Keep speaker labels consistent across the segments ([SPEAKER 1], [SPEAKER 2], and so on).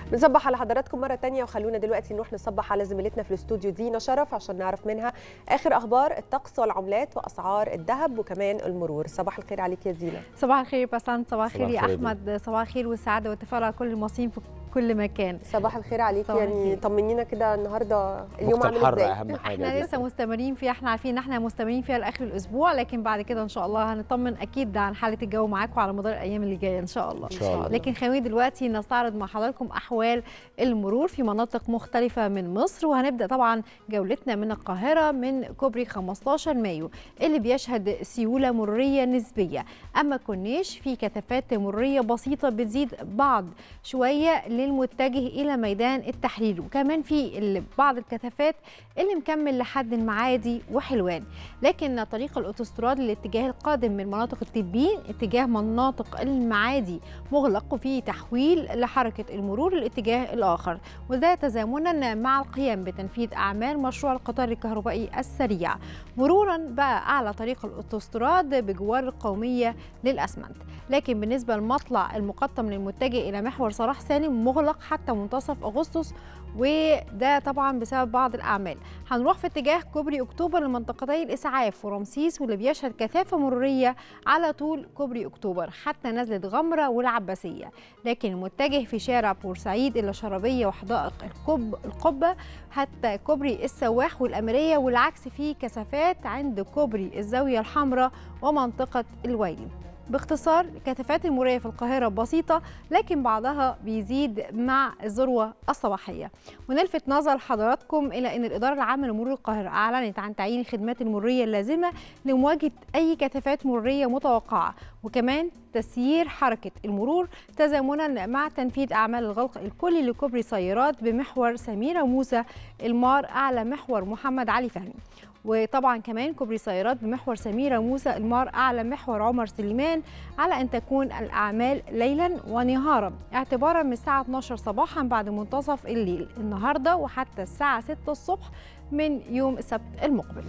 [SPEAKER 1] بنصبح على حضراتكم مرة تانية وخلونا دلوقتي نروح نصبح على زميلتنا في الاستوديو دينا شرف عشان نعرف منها آخر أخبار الطقس والعملات وأسعار الذهب وكمان المرور صباح الخير عليك يا دينا
[SPEAKER 2] صباح الخير بسنت صباح الخير يا
[SPEAKER 3] صباح الخير يا
[SPEAKER 2] احمد صباح الخير والسعاده والتفاؤل على كل المصريين في كل مكان
[SPEAKER 1] صباح الخير عليك
[SPEAKER 2] صباح
[SPEAKER 1] يعني
[SPEAKER 2] الخير.
[SPEAKER 1] طمنينا كده النهارده اليوم
[SPEAKER 3] وقت
[SPEAKER 1] عامل
[SPEAKER 3] الحر
[SPEAKER 1] ازاي
[SPEAKER 3] اهم حاجه
[SPEAKER 2] احنا
[SPEAKER 3] دي.
[SPEAKER 2] لسه مستمرين فيها احنا عارفين ان احنا مستمرين فيها لاخر الاسبوع لكن بعد كده ان شاء الله هنطمن اكيد عن حاله الجو معاكم على مدار الايام اللي جايه ان شاء الله
[SPEAKER 3] ان شاء الله
[SPEAKER 2] لكن خلينا دلوقتي نستعرض مع حضراتكم احوال المرور في مناطق مختلفه من مصر وهنبدا طبعا جولتنا من القاهره من كوبري 15 مايو اللي بيشهد سيوله مروريه نسبيه اما كورنيش في كثافات مروريه بسيطه بتزيد بعض شويه للمتجه الى ميدان التحرير وكمان في ال- بعض الكثافات اللي مكمل لحد المعادي وحلوان لكن طريق الاوتوستراد للاتجاه القادم من مناطق التبين اتجاه مناطق المعادي مغلق وفي تحويل لحركه المرور للاتجاه الاخر وده تزامنا مع القيام بتنفيذ اعمال مشروع القطار الكهربائي السريع مرورا بقى اعلى طريق الاوتوستراد بجوار القوميه للاسمنت لكن بالنسبه لمطلع المقطم للمتجه الى محور صلاح سالم مغلق حتى منتصف اغسطس وده طبعا بسبب بعض الاعمال هنروح في اتجاه كوبري اكتوبر لمنطقتي الاسعاف ورمسيس واللي بيشهد كثافه مروريه على طول كوبري اكتوبر حتى نزله غمره والعباسيه لكن المتجه في شارع بورسعيد الى شربيه وحدائق القب القبه حتى كوبري السواح والاميريه والعكس فيه كثافات عند كوبري الزاويه الحمراء ومنطقه الويلي باختصار الكثافات المرورية في القاهرة بسيطة لكن بعضها بيزيد مع الذروة الصباحية ونلفت نظر حضراتكم إلى أن الإدارة العامة لمرور القاهرة أعلنت عن تعيين الخدمات المرورية اللازمة لمواجهة أي كثافات مرورية متوقعة وكمان تسيير حركة المرور تزامنا مع تنفيذ أعمال الغلق الكلي لكوبري سيارات بمحور سميرة موسى المار أعلى محور محمد علي فهمي وطبعا كمان كوبري سيارات بمحور سميرة موسى المار أعلى محور عمر سليمان على أن تكون الأعمال ليلا ونهارا اعتبارا من الساعة 12 صباحا بعد منتصف الليل النهاردة وحتى الساعة 6 الصبح من يوم السبت المقبل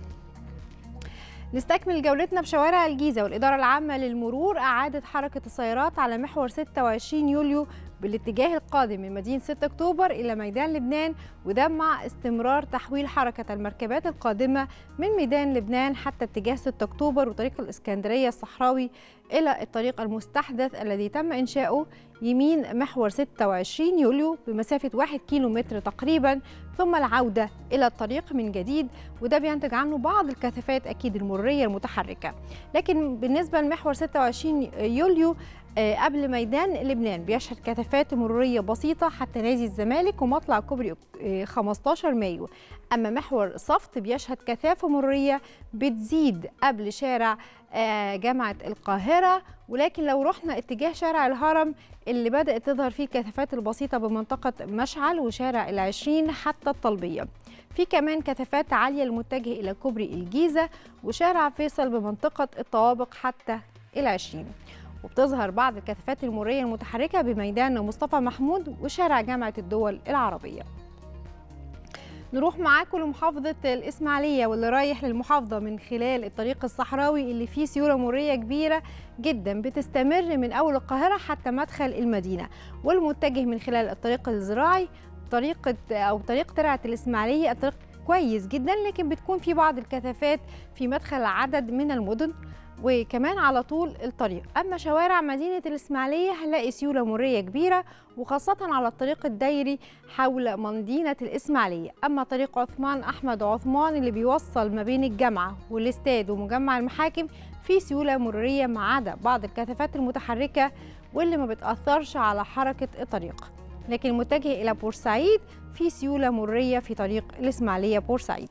[SPEAKER 2] نستكمل جولتنا بشوارع الجيزة والإدارة العامة للمرور أعادت حركة السيارات على محور 26 يوليو بالاتجاه القادم من مدينة 6 أكتوبر إلى ميدان لبنان وده مع استمرار تحويل حركة المركبات القادمة من ميدان لبنان حتى اتجاه 6 أكتوبر وطريق الإسكندرية الصحراوي إلى الطريق المستحدث الذي تم إنشاؤه يمين محور 26 يوليو بمسافة 1 كيلو متر تقريبا ثم العودة إلى الطريق من جديد وده بينتج عنه بعض الكثافات أكيد المرورية المتحركة لكن بالنسبة لمحور 26 يوليو آه، قبل ميدان لبنان بيشهد كثافات مرورية بسيطة حتى نادي الزمالك ومطلع كوبري آه، 15 مايو أما محور صفت بيشهد كثافة مرورية بتزيد قبل شارع آه، جامعة القاهرة ولكن لو رحنا اتجاه شارع الهرم اللي بدأت تظهر فيه الكثافات البسيطة بمنطقة مشعل وشارع العشرين حتى الطلبية في كمان كثافات عالية المتجه إلى كوبري الجيزة وشارع فيصل بمنطقة الطوابق حتى العشرين وبتظهر بعض الكثافات المرورية المتحركة بميدان مصطفى محمود وشارع جامعة الدول العربية نروح معاكم لمحافظة الإسماعيلية واللي رايح للمحافظة من خلال الطريق الصحراوي اللي فيه سيولة مرورية كبيرة جدا بتستمر من أول القاهرة حتى مدخل المدينة والمتجه من خلال الطريق الزراعي طريقة أو طريق ترعة الإسماعيلية الطريق كويس جدا لكن بتكون في بعض الكثافات في مدخل عدد من المدن وكمان على طول الطريق أما شوارع مدينة الإسماعيلية هنلاقي سيولة مرية كبيرة وخاصة على الطريق الدايري حول مدينة الإسماعيلية أما طريق عثمان أحمد عثمان اللي بيوصل ما بين الجامعة والاستاد ومجمع المحاكم في سيولة مرورية ما عدا بعض الكثافات المتحركة واللي ما بتأثرش على حركة الطريق لكن المتجه إلى بورسعيد في سيولة مرورية في طريق الإسماعيلية بورسعيد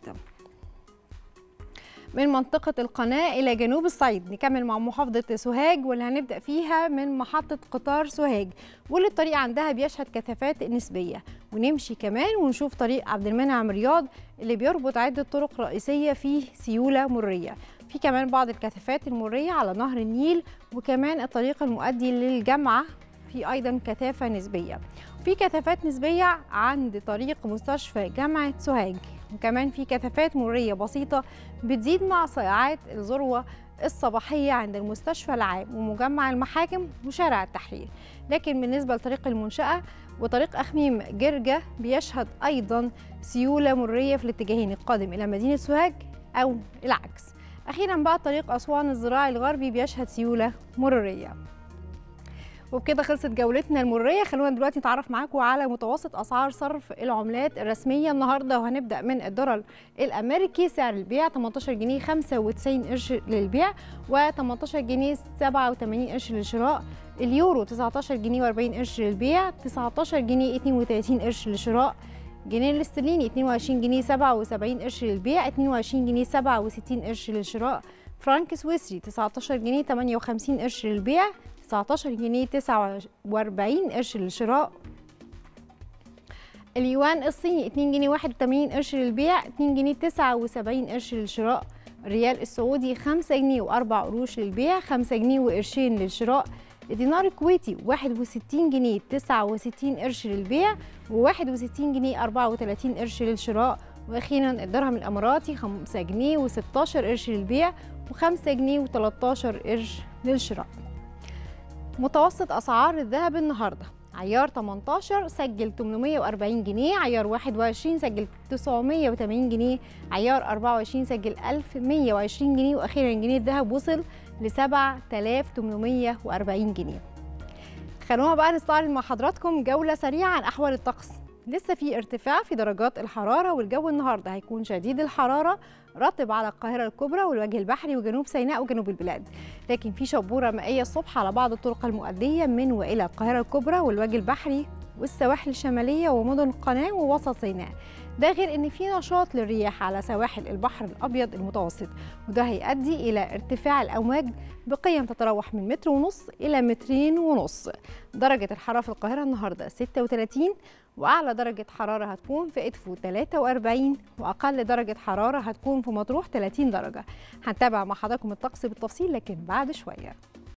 [SPEAKER 2] من منطقة القناة إلى جنوب الصعيد نكمل مع محافظة سوهاج واللي هنبدأ فيها من محطة قطار سوهاج واللي الطريق عندها بيشهد كثافات نسبية ونمشي كمان ونشوف طريق عبد المنعم رياض اللي بيربط عدة طرق رئيسية فيه سيولة مرية في كمان بعض الكثافات المرية على نهر النيل وكمان الطريق المؤدي للجامعة في أيضا كثافة نسبية في كثافات نسبية عند طريق مستشفى جامعة سوهاج وكمان في كثافات مرورية بسيطة بتزيد مع ساعات الذروة الصباحية عند المستشفى العام ومجمع المحاكم وشارع التحرير لكن بالنسبة لطريق المنشأة وطريق أخميم جرجة بيشهد أيضا سيولة مرية في الاتجاهين القادم إلى مدينة سوهاج أو العكس أخيرا بقى طريق أسوان الزراعي الغربي بيشهد سيولة مرورية وبكده خلصت جولتنا المرورية خلونا دلوقتي نتعرف معاكم على متوسط أسعار صرف العملات الرسمية النهاردة وهنبدأ من الدولار الأمريكي سعر البيع 18 جنيه 95 قرش للبيع و18 جنيه 87 قرش للشراء اليورو 19 جنيه و40 قرش للبيع 19 جنيه 32 قرش للشراء جنيه الاسترليني 22 جنيه 77 قرش للبيع 22 جنيه 67 قرش للشراء فرانك سويسري 19 جنيه 58 قرش للبيع 19 جنيه 49 قرش للشراء اليوان الصيني 2 جنيه 81 قرش للبيع 2 جنيه 79 قرش للشراء الريال السعودي 5 جنيه و4 قروش للبيع 5 جنيه وقرشين للشراء الدينار الكويتي 61 جنيه 69 قرش للبيع و61 جنيه 34 قرش للشراء واخيرا الدرهم الاماراتي 5 جنيه و16 قرش للبيع و5 جنيه و13 قرش للشراء متوسط اسعار الذهب النهارده عيار 18 سجل 840 جنيه عيار 21 سجل 980 جنيه عيار 24 سجل 1120 جنيه واخيرا جنيه الذهب وصل ل 7840 جنيه خلونا بقى نستعرض مع حضراتكم جولة سريعة عن أحوال الطقس لسه في ارتفاع في درجات الحرارة والجو النهاردة هيكون شديد الحرارة رطب على القاهرة الكبرى والوجه البحري وجنوب سيناء وجنوب البلاد لكن في شبورة مائية الصبح على بعض الطرق المؤدية من وإلى القاهرة الكبرى والوجه البحري والسواحل الشمالية ومدن القناة ووسط سيناء ده غير ان في نشاط للرياح على سواحل البحر الابيض المتوسط وده هيؤدي الى ارتفاع الامواج بقيم تتراوح من متر ونص الى مترين ونص درجه الحراره في القاهره النهارده 36 واعلى درجه حراره هتكون في ادفو 43 واقل درجه حراره هتكون في مطروح 30 درجه هنتابع مع حضراتكم الطقس بالتفصيل لكن بعد شويه